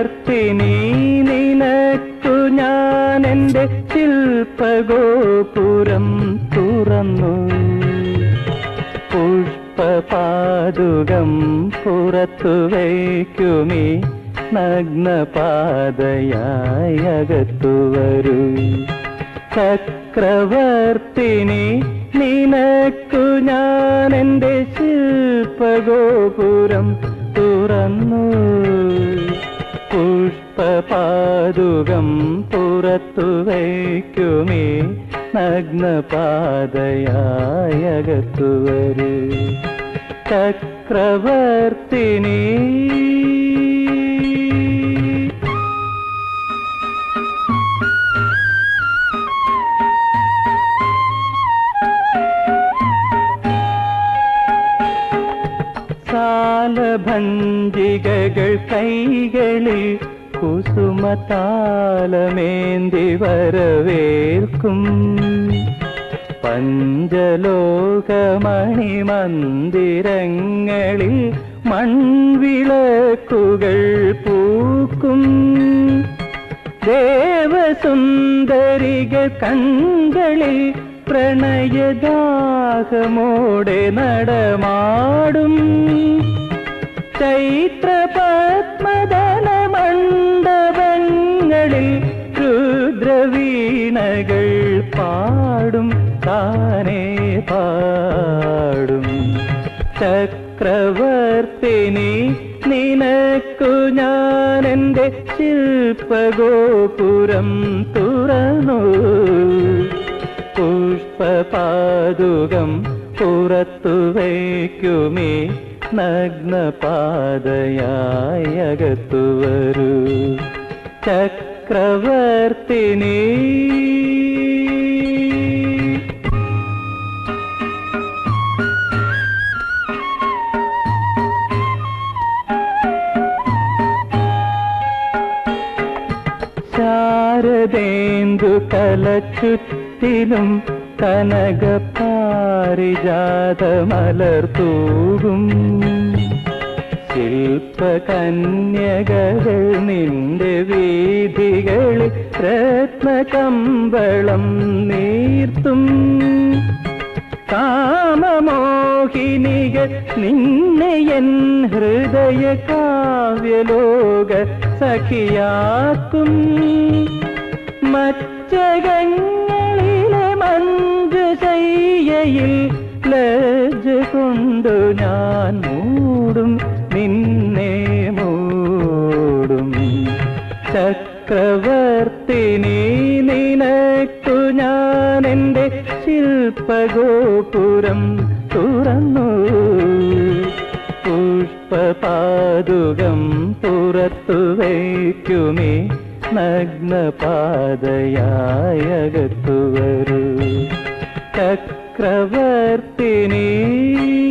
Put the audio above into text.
ചക്രവർത്തിനി നിനക്കു ഞാൻ എൻ്റെ ശില്പഗോപുരം തുറന്നു പുഷ്പപാതുകം പുറത്തു വയ്ക്കുമീ നഗ്നപാതയായി അകത്തു വരൂ ചക്രവർത്തിനി നിനക്കു ഞാൻ എൻ്റെ ശില്പഗോപുരം തുറന്നു പുഷ്പപാതുകം പുറത്തു വയ്ക്കുമേ നഗ്നപാതയായി അകത്തു വരൂ ചക്രവർത്തിനി സാലഭഞ്ജികകൾ കൈകളിൽ കുസുമതാലമേന്തി വരവേൽക്കും പഞ്ചലോകമണി മന്ദിരങ്ങളിൽ മൺവിളക്കുകൾ പൂക്കും ദേവസുന്ദരികൾ കൺകളിൽ പ്രണയദാഹമോടെ നടമാടും ചൈത്രപത്മദല മണ്ഡപങ്ങളിൽ രുദ്രവീണകൾ പാടും താനേ പാടും ചക്രവർത്തിനി നിനക്കു ഞാൻ എൻ്റെ ശില്പഗോപുരം തുറന്നു പുഷ്പപാതുകം പുറത്തു വയ്ക്കുമേ നഗ്നപാതയായി അകത്തു വരൂ ചക്രവർത്തിനി ശാരദേന്ദു കലച്ചുറ്റിലും കനക പാരിജാത മലർത്തൂകും ശില്പകന്യകകൾ നിന്റെ വീഥികളിൽ രത്നകമ്പളം നീർത്തും കാമമോഹിനികൾ നിന്നെ എൻ ഹൃദയ കാവ്യലോക സഖിയാക്കും മച്ചകങ്ങളിലെ മഞ്ജുശയ്യയിൽ ലജ്ജ കൊണ്ടു ഞാൻ മൂടും നിന്നെ മൂടും ചക്രവർത്തിനി നിനക്കു ഞാൻ എൻ്റെ ശില്പഗോപുരം തുറന്നു പുഷ്പപാതുകം പുറത്തു വയ്ക്കുമേ നഗ്നപാതയായി അകത്തു വരൂ ചക്രവർത്തിനി